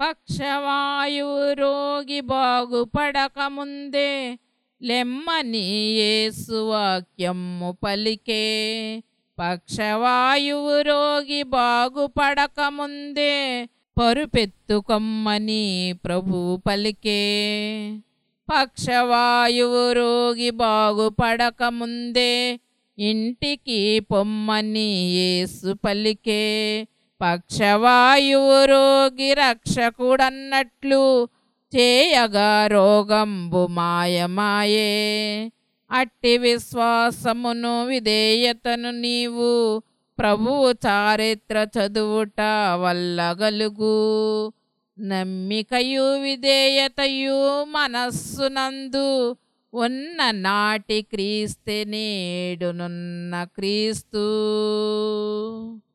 పక్షవాయువు రోగి బాగుపడకముందే లెమ్మని యేసు వాక్యము పలికే పక్షవాయువు రోగి బాగుపడకముందే పరుపెత్తుకొమ్మని ప్రభు పలికే పక్షవాయువు రోగి బాగుపడకముందే ఇంటికి పొమ్మని యేసు పలికే పక్షవాయువు రోగి రక్షకుడన్నట్లు చేయగా రోగంబు మాయమాయే అట్టి విశ్వాసమును విధేయతను నీవు ప్రభువు చారిత్ర చదువుట వల్లగలుగు నమ్మికయు విధేయతయు మనస్సునందు ఉన్న నాటి క్రీస్తే నేడునున్న క్రీస్తు